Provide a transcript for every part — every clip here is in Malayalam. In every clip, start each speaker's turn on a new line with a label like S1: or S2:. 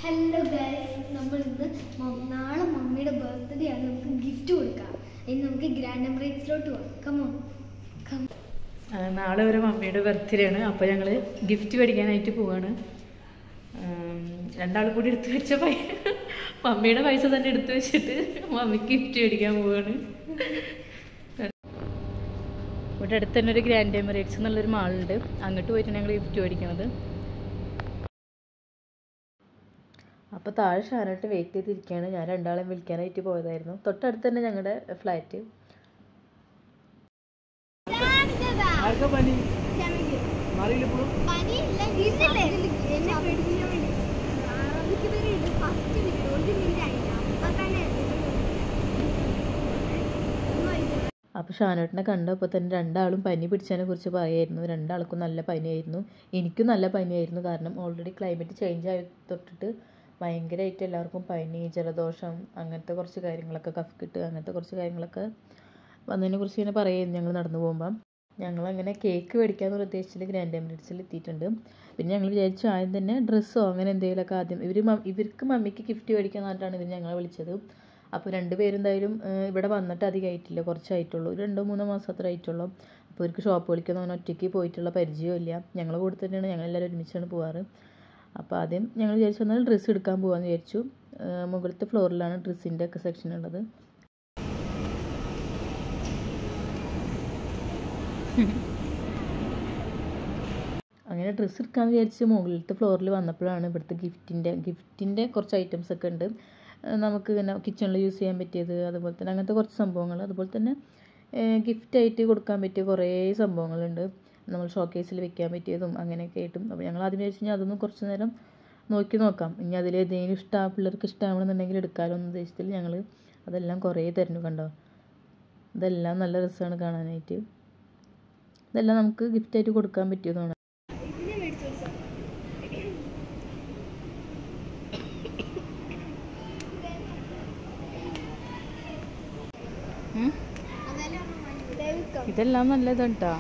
S1: ഹലോ ഗൈസ് നമ്മൾ ഇന്ന് മം- നാളെ മമ്മിയുടെ ബർത്ത്ഡേ ആണ് നമുക്ക് ഗിഫ്റ്റ് കൊടുക്കാം ഇനി നമുക്ക് ഗ്രാൻഡ് എംബ്രേറ്റ്സിലോട്ട് പോകാം കമോ കം
S2: ആ, നാളെ ഒരു മമ്മിയുടെ ബർത്ത്ഡേ ആണ് അപ്പോൾ ഞങ്ങൾ ഗിഫ്റ്റ് മേടിക്കാനായിട്ട് പോവാണ് രണ്ടാളും കൂടി എടുത്തു വെച്ച പൈ മമ്മിയുടെ പൈസ തന്നെ എടുത്തു വെച്ചിട്ട് മമ്മിക്ക് ഗിഫ്റ്റ് മേടിക്കാൻ പോവാണ് ഇവിടെ അടുത്ത് തന്നെ ഒരു ഗ്രാൻഡ് എമിറേറ്റ്സ് എന്നുള്ളൊരു മാളുണ്ട് അങ്ങോട്ട് പോയിട്ട് ഞങ്ങൾ ഗിഫ്റ്റ് മേടിക്കണത് അപ്പോൾ താഴെ ഷാനായിട്ട് വെയിറ്റ് ചെയ്തിരിക്കുകയാണ് ഞാൻ രണ്ടാളെയും വിളിക്കാനായിട്ട് പോയതായിരുന്നു തൊട്ടടുത്ത് തന്നെ ഞങ്ങളുടെ ഫ്ലാറ്റ്
S3: ആർക്കാ പനി മാറിയില്ല ഇപ്പോഴും
S2: അപ്പോൾ ഷാനോട്ടിനെ കണ്ടപ്പോൾ തന്നെ രണ്ടാളും പനി പിടിച്ചതിനെ കുറിച്ച് പറയായിരുന്നു രണ്ടാൾക്കും നല്ല പനിയായിരുന്നു എനിക്കും നല്ല പനിയായിരുന്നു കാരണം ഓൾറെഡി ക്ലൈമറ്റ് ചേഞ്ച് ആയി തൊട്ടിട്ട് ഭയങ്കരമായിട്ട് എല്ലാവർക്കും പനി ജലദോഷം അങ്ങനത്തെ കുറച്ച് കാര്യങ്ങളൊക്കെ കഫ്കിട്ട് അങ്ങനത്തെ കുറച്ച് കാര്യങ്ങളൊക്കെ വന്നതിനെ കുറിച്ച് ഇങ്ങനെ പറയുമായിരുന്നു ഞങ്ങൾ നടന്നു പോകുമ്പം ഞങ്ങളങ്ങനെ കേക്ക് മേടിക്കാമെന്ന് ഉദ്ദേശിച്ചിട്ട് ഗ്രാൻഡ് എമിറേറ്റ്സിൽ എത്തിയിട്ടുണ്ട് പിന്നെ ഞങ്ങൾ വിചാരിച്ചു ആദ്യം തന്നെ ഡ്രസ്സോ അങ്ങനെ എന്തെങ്കിലുമൊക്കെ ആദ്യം ഇവർ ഇവർക്ക് മമ്മിക്ക് ഗിഫ്റ്റ് മേടിക്കാൻ പറഞ്ഞിട്ടാണ് ഇവർ ഞങ്ങളെ വിളിച്ചത് അപ്പോൾ രണ്ടുപേരും എന്തായാലും ഏഹ്, ഇവിടെ വന്നിട്ട് അധികം ആയിട്ടില്ല കുറച്ചായിട്ടുള്ളൂ ഒരു രണ്ടോ മൂന്നോ മാസം അത്ര ആയിട്ടുള്ളൂ അപ്പോൾ ഇവർക്ക് ഷോപ്പുകളിലേക്കൊന്നും അങ്ങനെ ഒറ്റയ്ക്ക് പോയിട്ടുള്ള പരിചയമില്ല ഞങ്ങളെ കൂടെ തന്നെയാണ് ഞങ്ങളെല്ലാവരും ഒരുമിച്ചാണ് പോവാറ് അപ്പോൾ ആദ്യം ഞങ്ങൾ വിചാരിച്ചു വന്നാൽ ഡ്രസ്സ് എടുക്കാൻ പോകാമെന്ന് വിചാരിച്ചു ഏഹ്, മുകളിലത്തെ ഫ്ലോറിലാണ് ഡ്രസ്സിൻ്റെ ഒക്കെ സെക്ഷൻ ഉള്ളത് അങ്ങനെ ഡ്രസ്സ് എടുക്കാമെന്ന് വിചാരിച്ച് മുകളിലത്തെ ഫ്ലോറിൽ വന്നപ്പോഴാണ് ഇവിടുത്തെ ഗിഫ്റ്റിൻ്റെ ഗിഫ്റ്റിൻ്റെ കുറച്ച് ഐറ്റംസ് ഒക്കെ ഉണ്ട് ഏഹ് നമുക്ക് ഇങ്ങനെ കിച്ചണിൽ യൂസ് ചെയ്യാൻ പറ്റിയത് അതുപോലെ തന്നെ അങ്ങനത്തെ കുറച്ച് സംഭവങ്ങൾ അതുപോലെ തന്നെ ഗിഫ്റ്റായിട്ട് കൊടുക്കാൻ പറ്റിയ കുറേ സംഭവങ്ങളുണ്ട് നമ്മൾ ഷോക്കേസിൽ വെക്കാൻ പറ്റിയതും അങ്ങനെയൊക്കെ ആയിട്ടും അപ്പോൾ ഞങ്ങൾ ആദ്യം വിചാരിച്ചു കഴിഞ്ഞാൽ അതൊന്നും കുറച്ച് നേരം നോക്കി നോക്കാം ഇനി അതിൽ ഏതെങ്കിലും ഇഷ്ടം പിള്ളേർക്ക് ഇഷ്ടമാണെന്നുണ്ടെങ്കിൽ എടുക്കാമല്ലോ എന്ന ഉദ്ദേശത്തിൽ ഞങ്ങൾ അതെല്ലാം കുറേ തിരഞ്ഞു കണ്ടോ ഇതെല്ലാം നല്ല രസമാണ് കാണാനായിട്ട് ഇതെല്ലാം നമുക്ക് ഗിഫ്റ്റായിട്ട് കൊടുക്കാൻ പറ്റിയതാണ് ഇതെല്ലാം നല്ലതാണ് കേട്ടോ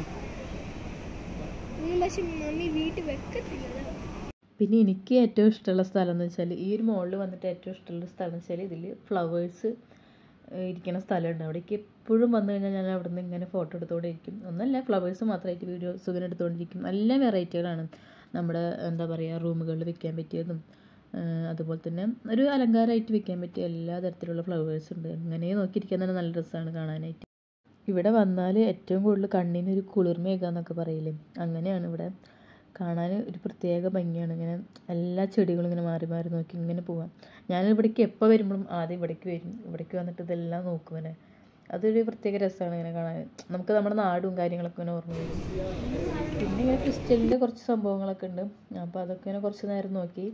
S1: പക്ഷെ മമ്മി വീട്ടിൽ വെക്കത്തില്ല
S2: പിന്നെ എനിക്ക് ഏറ്റവും ഇഷ്ടമുള്ള സ്ഥലം എന്ന് വെച്ചാൽ ഈ ഒരു മോളിൽ വന്നിട്ട് ഏറ്റവും ഇഷ്ടമുള്ള സ്ഥലം എന്ന് വെച്ചാൽ ഇതിൽ ഫ്ലവേഴ്സ് ഇരിക്കുന്ന സ്ഥലമുണ്ട് അവിടേക്ക് എപ്പോഴും വന്നു കഴിഞ്ഞാൽ ഞാൻ അവിടെ നിന്ന് ഇങ്ങനെ ഫോട്ടോ എടുത്തുകൊണ്ടിരിക്കും ഒന്നല്ല ഫ്ലവേഴ്സ് മാത്രമായിട്ട് വീഡിയോസ് ഇങ്ങനെ എടുത്തുകൊണ്ടിരിക്കും നല്ല വെറൈറ്റികളാണ് നമ്മുടെ എന്താ പറയുക റൂമുകളിൽ വെക്കാൻ പറ്റിയതും ആ, അതുപോലെ തന്നെ ഒരു അലങ്കാരമായിട്ട് വെക്കാൻ പറ്റിയ എല്ലാ തരത്തിലുള്ള ഫ്ലവേഴ്സ് ഉണ്ട് അങ്ങനെ നോക്കിയിരിക്കാൻ തന്നെ നല്ല രസമാണ് കാണാനായിട്ട് ഇവിടെ വന്നാൽ ഏറ്റവും കൂടുതൽ കണ്ണിന് ഒരു കുളിർമയേക്കുക എന്നൊക്കെ പറയില്ലേ അങ്ങനെയാണ് ഇവിടെ കാണാൻ ഒരു പ്രത്യേക ഭംഗിയാണ് ഇങ്ങനെ എല്ലാ ചെടികളും ഇങ്ങനെ മാറി മാറി നോക്കി ഇങ്ങനെ പോവാം ഞാൻ ഇവിടേക്ക് എപ്പോൾ വരുമ്പോഴും ആദ്യം ഇവിടേക്ക് വരും ഇവിടേക്ക് വന്നിട്ട് ഇതെല്ലാം നോക്കും ഇങ്ങനെ അതൊരു പ്രത്യേക രസമാണ് ഇങ്ങനെ കാണാൻ നമുക്ക് നമ്മുടെ നാടും കാര്യങ്ങളൊക്കെ ഇങ്ങനെ ഓർമ്മ വരും പിന്നെ ഇങ്ങനെ ക്രിസ്റ്റലിൻ്റെ കുറച്ച് സംഭവങ്ങളൊക്കെ ഉണ്ട് അപ്പോൾ അതൊക്കെ ഇങ്ങനെ കുറച്ച് നേരം നോക്കി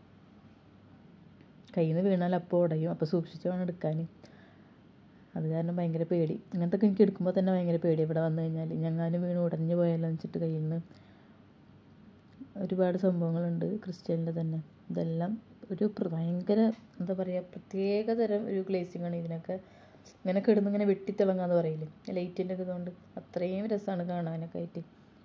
S2: കയ്യിൽ നിന്ന് വീണാൽ അപ്പോൾ ഉടയും അപ്പോൾ സൂക്ഷിച്ച് വേണം എടുക്കാൻ അത് കാരണം ഭയങ്കര പേടി ഇങ്ങനത്തെ എനിക്ക് എടുക്കുമ്പോൾ തന്നെ ഭയങ്കര പേടി ഇവിടെ വന്നു കഴിഞ്ഞാൽ ഞങ്ങാനും വീണ് ഉടഞ്ഞു പോയാലോ വെച്ചിട്ട് കയ്യിൽ നിന്ന് ഒരുപാട് സംഭവങ്ങളുണ്ട് ക്രിസ്ത്യനിൽ തന്നെ ഇതെല്ലാം ഒരു പ്ര- ഭയങ്കര എന്താ പറയുക പ്രത്യേക തരം ഒരു ഗ്ലേസിംഗ് ആണ് ഇതിനൊക്കെ ഇങ്ങനെ കിടന്ന് ഇങ്ങനെ വെട്ടിത്തിളങ്ങാന്ന് പറയില്ലേ ലൈറ്റിൻ്റെ ഒക്കെ ഇതുകൊണ്ട് അത്രയും രസമാണ് കാണാനൊക്കെ ആയിട്ട്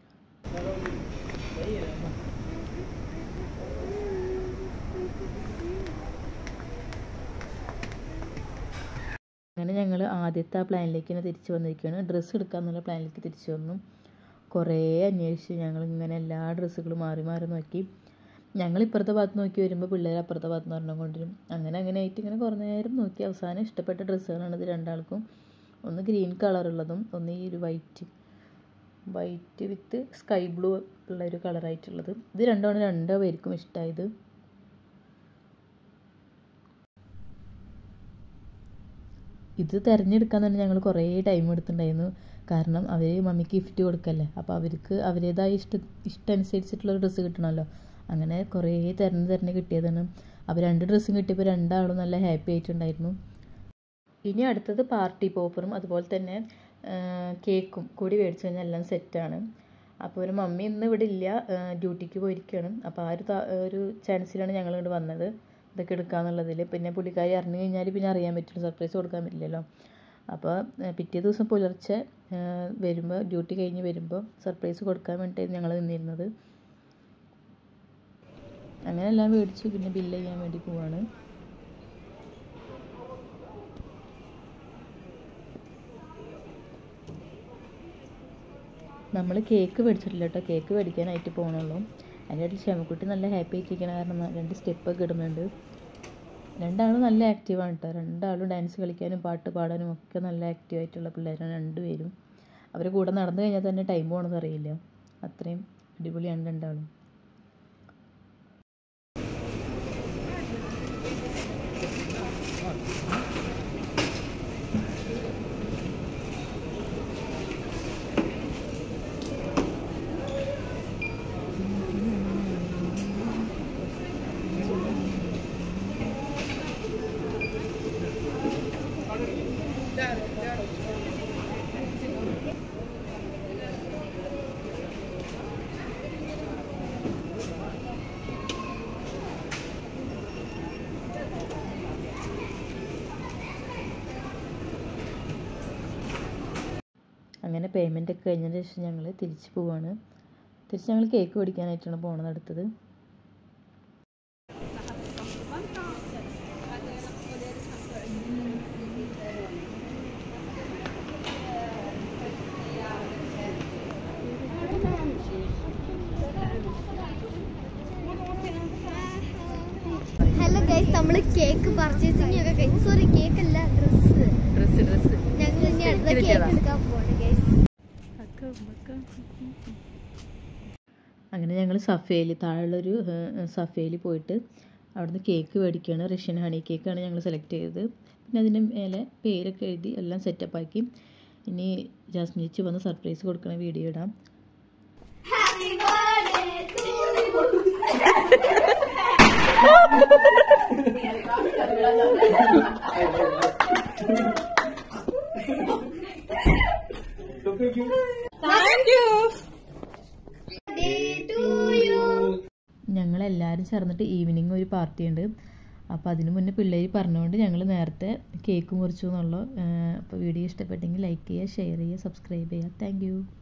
S2: അങ്ങനെ ഞങ്ങൾ ആദ്യത്തെ ആ പ്ലാനിലേക്ക് തന്നെ തിരിച്ചു വന്നിരിക്കുകയാണ് ഡ്രസ്സ് എടുക്കാന്നുള്ള പ്ലാനിലേക്ക് തിരിച്ചു വന്നു കുറേ അന്വേഷിച്ച് ഞങ്ങൾ ഇങ്ങനെ എല്ലാ ഡ്രസ്സുകളും മാറി മാറി നോക്കി ഞങ്ങൾ ഇപ്പുറത്തെ ഭാഗത്ത് നോക്കി വരുമ്പോൾ പിള്ളേർ അപ്പുറത്തെ ഭാഗത്ത് നിന്ന് ഒരെണ്ണം കൊണ്ടുവരും അങ്ങനെ അങ്ങനെ ആയിട്ട് ഇങ്ങനെ കുറേ നേരം നോക്കി അവസാനം ഇഷ്ടപ്പെട്ട ഡ്രസ്സുകളാണ് ഇത് രണ്ടാൾക്കും ഒന്ന് ഗ്രീൻ കളറുള്ളതും ഒന്ന് ഈ ഒരു white white with sky blue ഉള്ള ഒരു കളറായിട്ടുള്ളത് ഇത് രണ്ടുമാണ് രണ്ടോ പേർക്കും ഇഷ്ടമായത് ഇത് തിരഞ്ഞെടുക്കാൻ തന്നെ ഞങ്ങൾ കുറേ ടൈം എടുത്തിട്ടുണ്ടായിരുന്നു കാരണം അവർ മമ്മിക്ക് ഗിഫ്റ്റ് കൊടുക്കല്ലേ അപ്പോൾ അവർക്ക് അവരുടേതായ ഇഷ്ട ഇഷ്ടമനുസരിച്ചിട്ടുള്ള ഡ്രസ്സ് കിട്ടണമല്ലോ അങ്ങനെ കുറേ തിരഞ്ഞ് തിരഞ്ഞ് കിട്ടിയതാണ് അപ്പോൾ രണ്ട് ഡ്രസ്സും കിട്ടിയപ്പോൾ രണ്ടാളും നല്ല ഹാപ്പി ആയിട്ടുണ്ടായിരുന്നു ഇനി അടുത്തത് പാർട്ടി പോപ്പറും അതുപോലെ തന്നെ ആ, കേക്കും കൂടി മേടിച്ചു കഴിഞ്ഞാൽ എല്ലാം സെറ്റാണ് അപ്പോൾ ഒരു മമ്മി ഇന്ന് ഇവിടെ ഇല്ല ആ, ഡ്യൂട്ടിക്ക് പോയിരിക്കുകയാണ് അപ്പോൾ ആ ഒരു താ- ഒരു ചാൻസിലാണ് ഞങ്ങൾ ഇങ്ങോട്ട് വന്നത് ഇതൊക്കെ എടുക്കാന്നുള്ളതിൽ പിന്നെ പുള്ളിക്കാരി അറിഞ്ഞു കഴിഞ്ഞാൽ പിന്നെ അറിയാൻ പറ്റില്ല സർപ്രൈസ് കൊടുക്കാൻ പറ്റില്ലല്ലോ അപ്പോൾ ആ, പിറ്റേ ദിവസം പുലർച്ചെ വരുമ്പോൾ ഡ്യൂട്ടി കഴിഞ്ഞ് വരുമ്പോൾ സർപ്രൈസ് കൊടുക്കാൻ വേണ്ടിയിട്ടായിരുന്നു ഞങ്ങൾ നിന്നിരുന്നത് അങ്ങനെ എല്ലാം മേടിച്ചു പിന്നെ ബില്ല് ചെയ്യാൻ വേണ്ടി പോവാണ് നമ്മൾ കേക്ക് മേടിച്ചിട്ടില്ല കേട്ടോ കേക്ക് മേടിക്കാനായിട്ട് പോകണുള്ളൂ അതിൻ്റെ ഇടയിൽ ക്ഷമക്കുട്ടി നല്ല ഹാപ്പി ആയിട്ടിരിക്കണ കാരണം ന- രണ്ട് സ്റ്റെപ്പൊക്കെ ഇടുന്നുണ്ട് രണ്ടാളും നല്ല ആക്റ്റീവാണ് കേട്ടോ രണ്ടാളും ഡാൻസ് കളിക്കാനും പാട്ട് പാടാനും ഒക്കെ നല്ല ആക്റ്റീവ് ആയിട്ടുള്ള പിള്ളേരാണ് രണ്ടുപേരും അവർ കൂടെ നടന്നു കഴിഞ്ഞാൽ തന്നെ ടൈം പോകണമെന്ന് അറിയില്ല അത്രയും അടിപൊളിയാണ് രണ്ടാളും അങ്ങനെ പേയ്മെൻ്റ് ഒക്കെ കഴിഞ്ഞതിന് ശേഷം ഞങ്ങൾ തിരിച്ച് പോവാണ് തിരിച്ച് ഞങ്ങൾ കേക്ക് മേടിക്കാനായിട്ടാണ് പോണത് അടുത്തത്
S1: ഹലോ ഗൈസ് നമ്മൾ കേക്ക് പർച്ചേസിംഗ് ഒക്കെ കഴിഞ്ഞു സോറി കേക്ക് അല്ല ഡ്രസ്സ്
S2: ഡ്രസ്സ് ഡ്രസ്സ്
S1: ഞങ്ങൾ ഇനി അടുത്ത
S2: ഇത്
S1: കേക്ക്
S2: കിട്ടിയതാ?
S1: എടുക്കാൻ പോവാണ് ഗൈസ്
S2: അങ്ങനെ ഞങ്ങൾ സഫേയിൽ താഴെയുള്ളൊരു സഫേയിൽ പോയിട്ട് അവിടുന്ന് കേക്ക് മേടിക്കുകയാണ് റഷ്യൻ ഹണി കേക്കാണ് ഞങ്ങൾ സെലക്ട് ചെയ്തത് പിന്നെ അതിൻ്റെ മേലെ പേരൊക്കെ എഴുതി എല്ലാം സെറ്റപ്പ് ആക്കി ഇനി ജാസ്മിൻ ചേച്ചി വന്ന് സർപ്രൈസ് കൊടുക്കണ വീഡിയോ ഇടാം ഞങ്ങളെല്ലാവരും ചേർന്നിട്ട് ഈവനിങ് ഒരു പാർട്ടി ഉണ്ട് അപ്പോൾ അതിന് മുന്നേ പിള്ളേർ പറഞ്ഞുകൊണ്ട് ഞങ്ങൾ നേരത്തെ കേക്ക് മുറിച്ചു എന്നുള്ള അപ്പോൾ വീഡിയോ ഇഷ്ടപ്പെട്ടെങ്കിൽ ലൈക്ക് ചെയ്യുക ഷെയർ ചെയ്യുക സബ്സ്ക്രൈബ് ചെയ്യുക താങ്ക്